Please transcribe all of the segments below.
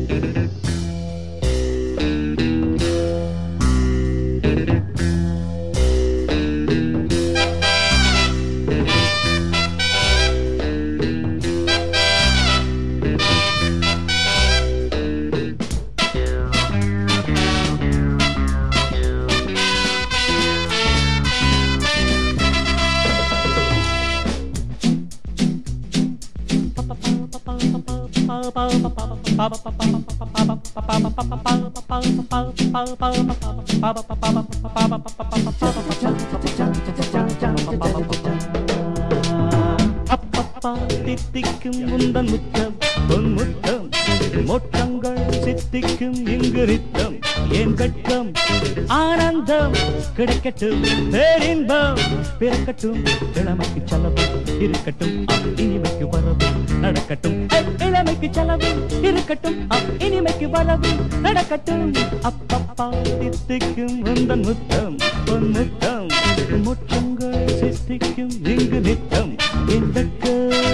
அப்பப்பா தித்திக்கும் முந்தன் முத்தம் பொன் முத்தம் மொட்டங்கள் சித்திக்கும் இங்கு நித்தம் என் வெட்கம் ஆனந்தம் கிடைக்கட்டும் பேரின்பம் பிறக்கட்டும் இளமைக்கு செலவு இருக்கட்டும் அ, இனிமைக்கு வரவு நடக்கட்டும் ஐ, இளமைக்கு செலவு இருக்கட்டும் அ, இனிமைக்கு வரவு நடக்கட்டும் அப்பப்பா தித்திக்கும் முந்தன் முத்தம் பொன் முத்தம் மொட்டங்கள் சித்திக்கும் இங்கு நித்தம் என் வெட்கம்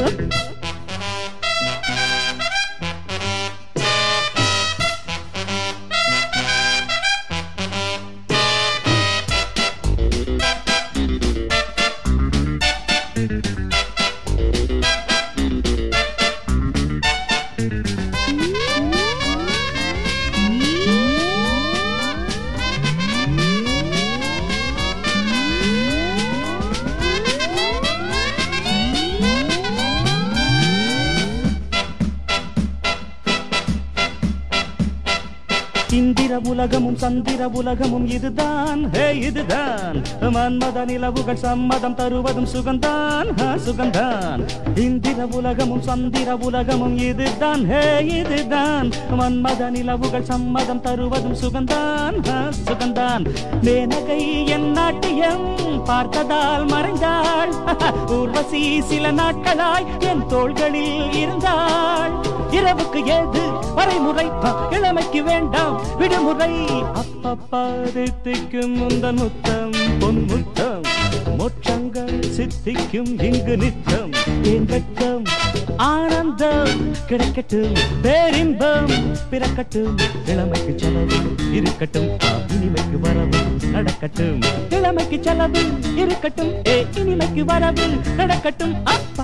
இந்திர உலகமும் சந்திர உலகமும் இதுதான் ஹே இதுதான் மன்மத நிலவுகள் சம்மதம் தருவதும் சுகந்தான் ஹா, சுகந்தான் இந்திர உலகமும் சந்திர உலகமும் இதுதான் ஹே இதுதான் மன்மத நிலவுகள் சம்மதம் தருவதும் சுகந்தான் ஹா, சுகந்தான் மேனகை என் நாட்டியம் பார்த்ததால் மறைந்தாள் ஊர்வசி சில நாட்களாய் என் தோள்களில் இருந்தாள் இரவுக்கு ஏது வரைமுறை அ, இளமைக்கு வேண்டாம் விடுமுறை அப்பப்பா தித்திக்கும் முந்தன் முத்தம் பொன் முத்தம் மோட்சங்கள் சித்திக்கும் இங்கு நித்தம் என் வெட்கம் ஆனந்தம் கிடைக்கட்டும் பேரின்பம் பிறக்கட்டும் இளமைக்கு செலவு இருக்கட்டும் அ, இனிமைக்கு வரவு நடக்கட்டும் இளமைக்கு செலவு இருக்கட்டும் ஏ இனிமைக்கு வரவு நடக்கட்டும்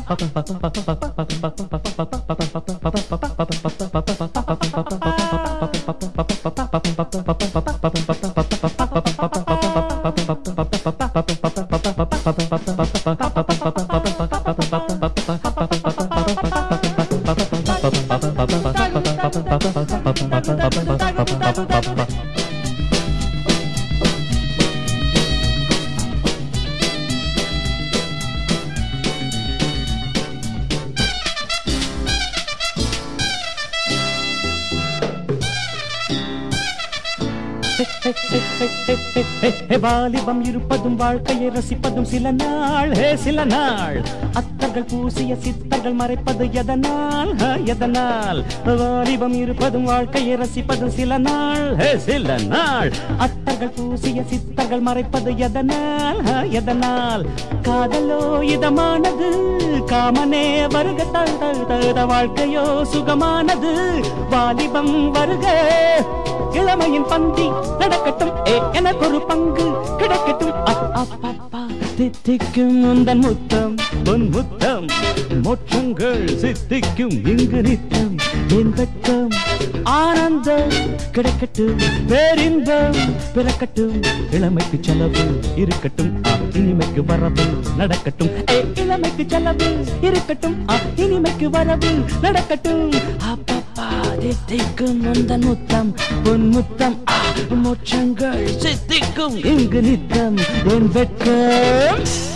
வாலிபம் இருப்பதும் வாழ்க்கையை ரசிப்பதும் சில நாள் ஹே சில நாள் அத்தர்கள் பூசிய சித்தர்கள் மறைப்பது எதனால் ஹ, எதனால் வாலிபம் இருப்பதும் வாழ்க்கையை ரசிப்பதும் சில நாள் ஹே சில நாள் அத்தர்கள் பூசிய சித்தர்கள் மறைப்பது எதனால் ஹ, எதனால் காதலோ இதமானது காமனே வருக தழ தழ வாழ்க்கையோ சுகமானது வாலிபம் வருக இளமையின் பந்தி நடக்கட்டும் ஏ எனக்கு ஒரு பங்கு கிடைக்கட்டும் அப், அப், அப்பா தித்திக்கும் உந்தன் முத்தம் பொன் முத்தம் மோட்சங்கள் சித்திக்கும் இங்கு நித்தம் என் வெட்கம் ஆனந்தம் கிடைக்கட்டும் பேரின்பம் பிறக்கட்டும் இளமைக்கு செலவு இருக்கட்டும் ஆ, இனிமைக்கு வரவு நடக்கட்டும் ஏ இளமைக்கு செலவு இருக்கட்டும் ஆ, இனிமைக்கு வரவு நடக்கட்டும் அப்பப்பா தித்திக்கும் உந்தன் முத்தம் பொன் முத்தம் ஆ, மோட்சங்கள் சித்திக்கும் இங்கு நித்தம் என் வெட்கம்